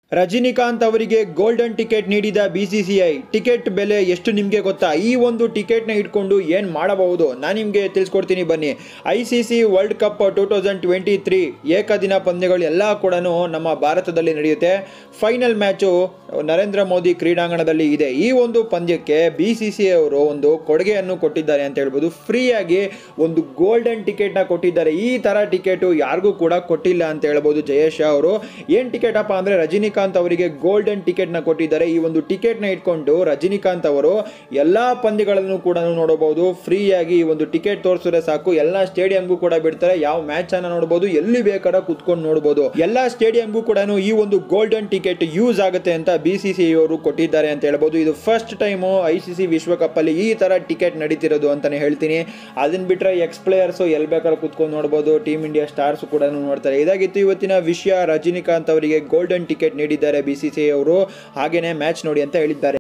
ರಜನಿಕಾಂತ್ ಅವರಿಗೆ golden ticket ನೀಡಿದ BCCI ticket ಬೆಲೆ ಎಷ್ಟು ನಿಮಗೆ ಗೊತ್ತಾ ಈ ಒಂದು ಟಿಕೆಟ್ನ ಇಟ್ಕೊಂಡು ಏನು ಮಾಡಬಹುದು ನಾನು ನಿಮಗೆ ತಿಳಿಸ್ಕೊಡ್ತೀನಿ ಬನ್ನಿ I C C world cup two thousand twenty three ಏಕದಿನ ಪಂದ್ಯಗಳು ಎಲ್ಲ ಕೂಡ ನಮ್ಮ ಭಾರತದಲ್ಲಿ ನಡೆಯುತ್ತೆ ಫೈನಲ್ ಮ್ಯಾಚು ನರೇಂದ್ರ ಮೋದಿ ಕ್ರೀಡಾಂಗಣದಲ್ಲಿ ಇದೆ ಈ ಒಂದು ಪಂದ್ಯಕ್ಕೆ ಬಿ ಸಿ ಸಿ ಅವರು ಒಂದು ಕೊಡುಗೆಯನ್ನು ಕೊಟ್ಟಿದ್ದಾರೆ ಅಂತ ಹೇಳ್ಬೋದು ಫ್ರೀಯಾಗಿ ಒಂದು ಗೋಲ್ಡನ್ ಟಿಕೆಟ್ನ ಕೊಟ್ಟಿದ್ದಾರೆ ಈ ಥರ ಟಿಕೆಟು ಯಾರಿಗೂ ಕೂಡ ಕೊಟ್ಟಿಲ್ಲ ಅಂತ ಹೇಳ್ಬೋದು ಜಯೇಶ್ ಅವರು ಏನು ಟಿಕೆಟ್ ಅಪ್ಪ ಅಂದರೆ ರಜನಿಕಾಂತ್ ಅವರಿಗೆ ಗೋಲ್ಡನ್ ಟಿಕೆಟ್ನ ಕೊಟ್ಟಿದ್ದಾರೆ ಈ ಒಂದು ಟಿಕೆಟ್ನ ಇಟ್ಕೊಂಡು ರಜನಿಕಾಂತ್ ಅವರು ಎಲ್ಲ ಪಂದ್ಯಗಳನ್ನು ಕೂಡ ನೋಡಬಹುದು ಫ್ರೀಯಾಗಿ ಈ ಒಂದು ಟಿಕೆಟ್ ತೋರಿಸಿದ್ರೆ ಸಾಕು ಎಲ್ಲ ಸ್ಟೇಡಿಯಂಗೂ ಕೂಡ ಬಿಡ್ತಾರೆ ಯಾವ ಮ್ಯಾಚ್ ಅನ್ನ ನೋಡಬಹುದು ಎಲ್ಲಿ ಬೇಕಾದ್ರೆ ಕುತ್ಕೊಂಡು ನೋಡಬಹುದು ಎಲ್ಲ ಸ್ಟೇಡಿಯಂಗೂ ಕೂಡ ಈ ಒಂದು ಗೋಲ್ಡನ್ ಟಿಕೆಟ್ ಯೂಸ್ ಆಗುತ್ತೆ ಅಂತ ಬಿ ಸಿ ಸಿ ಅವರು ಕೊಟ್ಟಿದ್ದಾರೆ ಅಂತ ಹೇಳ್ಬೋದು ಇದು first time I C C ವಿಶ್ವಕಪ್ ಅಲ್ಲಿ ಈ ತರ ಟಿಕೆಟ್ ನಡೀತಿರೋದು ಅಂತಾನೆ ಹೇಳ್ತೀನಿ ಅದನ್ನ ಬಿಟ್ರೆ ಎಕ್ಸ್ ಪ್ಲೇಯರ್ಸ್ ಎಲ್ಲಿ ಬೇಕಾದ್ರೆ ಕುತ್ಕೊಂಡು ನೋಡಬಹುದು ಟೀಮ್ ಇಂಡಿಯಾ ಸ್ಟಾರ್ಸ್ ಕೂಡ ನೋಡ್ತಾರೆ ಇದಾಗಿತ್ತು ಇವತ್ತಿನ ವಿಷಯ ರಜನಿಕಾಂತ್ ಅವರಿಗೆ ಗೋಲ್ಡನ್ ಟಿಕೆಟ್ ನೀಡಿದ್ದಾರೆ ಬಿ ಸಿ ಸಿ ಅವರು ಹಾಗೇನೆ ಮ್ಯಾಚ್ ನೋಡಿ ಅಂತ ಹೇಳಿದ್ದಾರೆ